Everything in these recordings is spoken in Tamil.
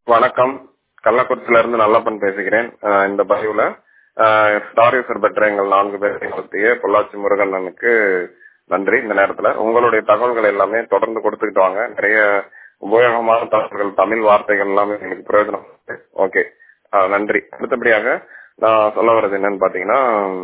வணக்கம் கள்ளக்குறிச்சியில இருந்து நல்லப்பன் பேசுகிறேன் அஹ் இந்த பதிவுல ஸ்டார் யூசர் பெற்ற எங்கள் நான்கு பேரை நடத்திய பொள்ளாச்சி முருகண்ணனுக்கு நன்றி இந்த நேரத்துல உங்களுடைய தகவல்கள் எல்லாமே தொடர்ந்து கொடுத்துக்கிட்டு வாங்க நிறைய உபயோகமான தகவல்கள் தமிழ் வார்த்தைகள் எல்லாமே எனக்கு பிரயோஜனம் ஓகே நன்றி அடுத்தபடியாக நான் சொல்ல வர்றது என்னன்னு பாத்தீங்கன்னா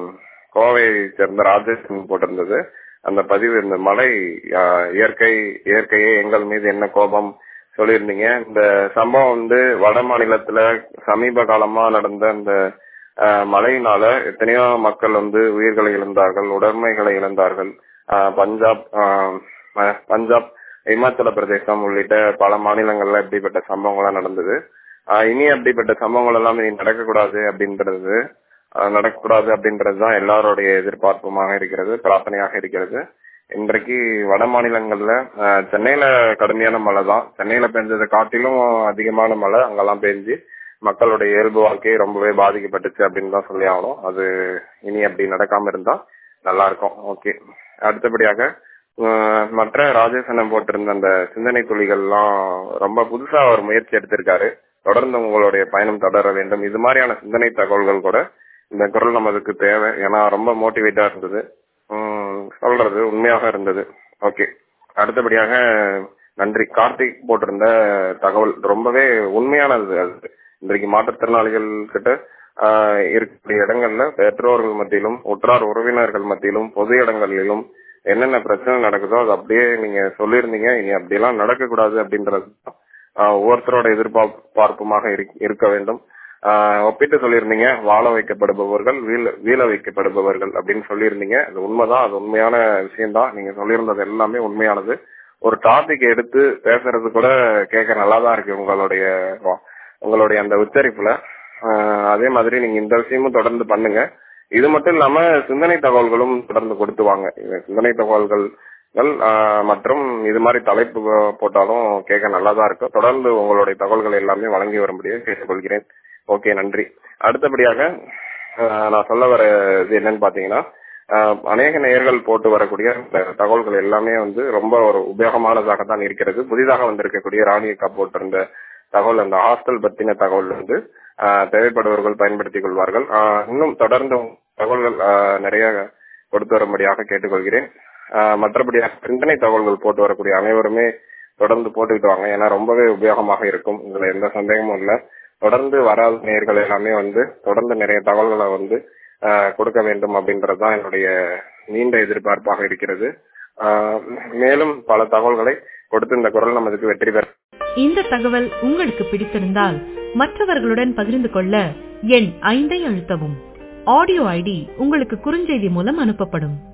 கோவையை சேர்ந்த ராஜேஷ் போட்டிருந்தது அந்த பதிவு இந்த மழை அஹ், இயற்கை இயற்கையே எங்கள் மீது என்ன கோபம் சொல்லியிருந்தீங்க இந்த சம்பவம் வந்து வட மாநிலத்துல சமீப காலமா நடந்த இந்த அஹ், மழையினால எத்தனையோ மக்கள் வந்து உயிர்களை இழந்தார்கள் உடைமைகளை இழந்தார்கள் அஹ், பஞ்சாப் அஹ், ம- பஞ்சாப் இமாச்சல பிரதேசம் உள்ளிட்ட பல மாநிலங்கள்ல இப்படிப்பட்ட சம்பவங்கள்லாம் நடந்தது அஹ், இனி அப்படிப்பட்ட சம்பவங்கள் எல்லாம் இனி நடக்கக்கூடாது அப்படின்றது அஹ், நடக்கக்கூடாது அப்படின்றதுதான் எல்லாருடைய எதிர்பார்ப்புமாக இருக்கிறது பிரார்த்தனையாக இருக்கிறது இன்றைக்கு வட மாநிலங்கள்ல அஹ், சென்னையில கடுமையான மழை தான் சென்னையில பெஞ்சதை காட்டிலும் அதிகமான மழை அங்கெல்லாம் பெஞ்சு மக்களுடைய இயல்பு வாழ்க்கை ரொம்பவே பாதிக்கப்பட்டுச்சு அப்படின்னு தான் சொல்லி ஆகணும் அது இனி அப்படி நடக்காம இருந்தா நல்லா இருக்கும் ஓகே அடுத்தபடியாக அஹ், மற்ற ராஜேசனம் போட்டிருந்த அந்த சிந்தனை துளிகள்லாம் ரொம்ப புதுசா ஒரு முயற்சி எடுத்திருக்காரு தொடர்ந்து உங்களுடைய பயணம் தொடர வேண்டும் இது மாதிரியான சிந்தனை தகவல்கள் கூட இந்த குரல் நமக்கு தேவை ஏன்னா ரொம்ப மோட்டிவேட்டா இருந்தது உம், சொல்றது உண்மையாக இருந்தது ஓகே அடுத்தபடியாக நன்றி கார்த்திக் போட்டிருந்த தகவல் ரொம்பவே உண்மையானது அது இன்றைக்கு மாற்றுத்திறனாளிகள் கிட்ட ஆஹ், இருக்கக்கூடிய இடங்கள்ல பெற்றோர்கள் மத்தியிலும் உற்றார் உறவினர்கள் மத்தியிலும் பொது இடங்களிலும் என்னென்ன பிரச்சனை நடக்குதோ அது அப்படியே நீங்க சொல்லியிருந்தீங்க இனி அப்படியெல்லாம் நடக்கக்கூடாது அப்படின்றது தான், ஆஹ், ஒவ்வொருத்தரோட எதிர்பார்ப்புமாக இருக்க- இருக்க வேண்டும் ஆஹ், ஒப்பிட்டு சொல்லியிருந்தீங்க வாழ வைக்கப்படுபவர்கள் வீழ வீழ வைக்கப்படுபவர்கள் அப்படின்னு சொல்லியிருந்தீங்க அது உண்மைதான் அது உண்மையான விஷயம்தான் நீங்க சொல்லியிருந்தது எல்லாமே உண்மையானது ஒரு டாபிக் எடுத்து பேசுறது கூட கேட்க நல்லா தான் இருக்கு உங்களுடைய வா- உங்களுடைய அந்த உச்சரிப்புல ஆஹ், அதே மாதிரி நீங்க இந்த விஷயமும் தொடர்ந்து பண்ணுங்க இது மட்டும் இல்லாம சிந்தனை தகவல்களும் தொடர்ந்து கொடுத்து வாங்க இது சிந்தனை தகவல்கள் ஆஹ், மற்றும் இது மாதிரி தலைப்பு போட்டாலும் கேட்க நல்லா தான் இருக்கும் தொடர்ந்து உங்களுடைய தகவல்கள் எல்லாமே வழங்கி வரும்படியாக கேட்டுக்கொள்கிறேன் ஓகே நன்றி அடுத்தபடியாக ஆஹ், நான் சொல்ல வர இது என்னன்னு பாத்தீங்கன்னா ஆஹ், அநேக நேயர்கள் போட்டு வரக்கூடிய இந்த தகவல்கள் எல்லாமே வந்து ரொம்ப ஒரு உபயோகமானதாக தான் இருக்கிறது புதிதாக வந்திருக்கக்கூடிய ராணி அக்கா போட்டிருந்த தகவல் அந்த ஹாஸ்டல் பத்தின தகவல் வந்து ஆஹ், தேவைப்படுபவர்கள் பயன்படுத்திக் கொள்வார்கள் ஆஹ், இன்னும் தொடர்ந்து தகவல்கள் ஆஹ், நிறைய கொடுத்து வரும்படியாக கேட்டுக்கொள்கிறேன் ஆஹ், மற்றபடியாக சிந்தனை தகவல்கள் போட்டு வரக்கூடிய அனைவருமே தொடர்ந்து போட்டுக்கிட்டு வாங்க ஏன்னா ரொம்பவே உபயோகமாக இருக்கும் இதுல எந்த சந்தேகமும் இல்லை தொடர்ந்து வராத நேர்கள் எல்லாமே வந்து தொடர்ந்து நிறைய தகவல்களை வந்து ஆஹ், கொடுக்க வேண்டும் அப்படின்றதுதான் என்னுடைய நீண்ட எதிர்பார்ப்பாக இருக்கிறது ஆஹ், மேலும் பல தகவல்களை கொடுத்து இந்த குரல் நமதுக்கு வெற்றி பெற இந்த தகவல் உங்களுக்கு பிடித்திருந்தால் மற்றவர்களுடன் பகிர்ந்து கொள்ள எண் ஐந்தை அழுத்தவும் ஆடியோ ஐடி உங்களுக்கு குறுஞ்செய்தி மூலம் அனுப்பப்படும்